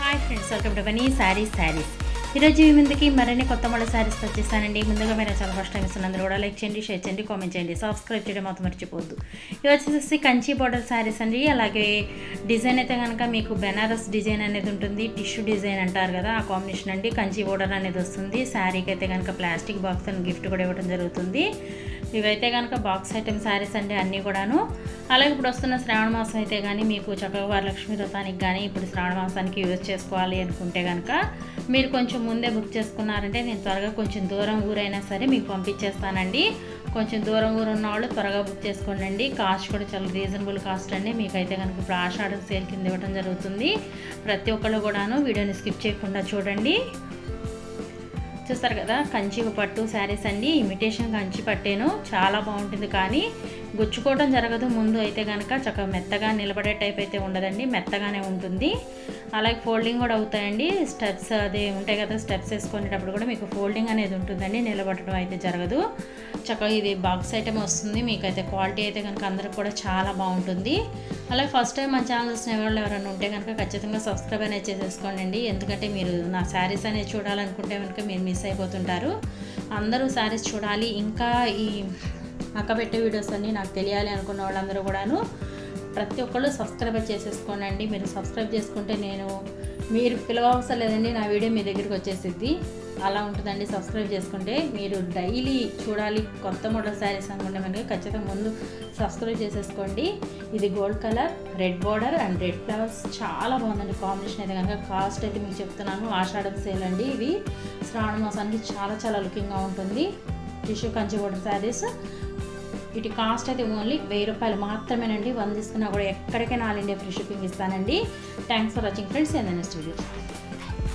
hi friends welcome to Vani sarees sarees ఈరోజు మీ ముందుకి మరిన్ని కొత్త మళ్ళీ శారీస్ వచ్చేసానండి ముందుగా మీరు చాలా ఫస్ట్ టైం ఇస్తున్నందుకు కూడా లైక్ చేయండి షేర్ చేయండి కామెంట్ చేయండి సబ్స్క్రైబ్ చేయడం మాత్రం మర్చిపోవద్దు ఇవి వచ్చేసి కంచి బార్డర్ శారీస్ అండి అలాగే డిజైన్ అయితే కనుక మీకు బెనారస్ డిజైన్ అనేది ఉంటుంది టిష్యూ డిజైన్ అంటారు కదా ఆ కాంబినేషన్ అండి కంచి బార్డర్ అనేది వస్తుంది శారీకి అయితే కనుక ప్లాస్టిక్ బాక్స్ అని గిఫ్ట్ కూడా ఇవ్వడం జరుగుతుంది ఇవైతే కనుక బాక్స్ ఐటమ్ శారీస్ అండి అన్నీ కూడాను అలాగే ఇప్పుడు వస్తున్న శ్రావణ మాసం అయితే కానీ మీకు చక్కగా వరలక్ష్మి వ్రతానికి కానీ ఇప్పుడు శ్రావణ మాసానికి యూజ్ చేసుకోవాలి అనుకుంటే కనుక మీరు కొంచెం ముందే బుక్ చేసుకున్నారంటే నేను త్వరగా కొంచెం దూరం ఊరైనా సరే మీకు పంపించేస్తానండి కొంచెం దూరం ఊరు ఉన్న వాళ్ళు త్వరగా బుక్ చేసుకోండి కాస్ట్ కూడా చాలా రీజనబుల్ కాస్ట్ అండి మీకైతే కనుక ఇప్పుడు ఆషాఢ సేల్ కింద ఇవ్వడం జరుగుతుంది ప్రతి ఒక్కళ్ళు కూడాను వీడియోని స్కిప్ చేయకుండా చూడండి చూస్తారు కదా కంచి పట్టు శారీస్ అండి ఇమిటేషన్ కంచి పట్టేను చాలా బాగుంటుంది కానీ గుచ్చుకోవడం జరగదు ముందు అయితే కనుక చక్కగా మెత్తగా నిలబడే టైప్ అయితే ఉండదండి మెత్తగానే ఉంటుంది అలాగే ఫోల్డింగ్ కూడా అవుతాయండి స్టెప్స్ అదే ఉంటాయి కదా స్టెప్స్ వేసుకునేటప్పుడు కూడా మీకు ఫోల్డింగ్ అనేది ఉంటుందండి నిలబడటం అయితే జరగదు చక్కగా ఇది బాక్స్ ఐటమ్ వస్తుంది మీకు అయితే క్వాలిటీ అయితే కనుక అందరికి కూడా చాలా బాగుంటుంది అలాగే ఫస్ట్ టైం మన ఛానల్ చూసిన వాళ్ళు ఎవరైనా ఉంటే కనుక ఖచ్చితంగా సబ్స్క్రైబ్ అనేది చేసేసుకోండి ఎందుకంటే మీరు నా శారీస్ అనేది చూడాలనుకుంటే కనుక మీరు మిస్ అయిపోతుంటారు అందరూ శారీస్ చూడాలి ఇంకా ఈ అక్క పెట్టే వీడియోస్ అన్నీ నాకు తెలియాలి అనుకున్న వాళ్ళందరూ కూడాను ప్రతి ఒక్కళ్ళు సబ్స్క్రైబ్ చేసేసుకోండి మీరు సబ్స్క్రైబ్ చేసుకుంటే నేను మీరు పిలవవసరం లేదండి నా వీడియో మీ దగ్గరికి వచ్చేసిద్ది అలా ఉంటుందండి సబ్స్క్రైబ్ చేసుకుంటే మీరు డైలీ చూడాలి కొత్త మోడల్ శారీస్ అనుకుంటే మనకి ఖచ్చితంగా ముందు సబ్స్క్రైబ్ చేసేసుకోండి ఇది gold colour red border and red flowers చాలా బాగుందండి కాంబినేషన్ అయితే కనుక కాస్ట్ అయితే మీకు చెప్తున్నాను ఆషాఢం సేల్ అండి ఇవి శ్రావణ మాసానికి చాలా చాలా లుకింగ్గా ఉంటుంది టిష్యూ కంచి బోర్డర్ శారీస్ వీటి కాస్ట్ అయితే ఓన్లీ వెయ్యి రూపాయలు మాత్రమేనండి వంద తీసుకున్నా కూడా ఎక్కడికైనా ఆల్ ఇండియా ఫ్రీ షిప్పింగ్ ఇస్తానండి thanks for watching friends and next video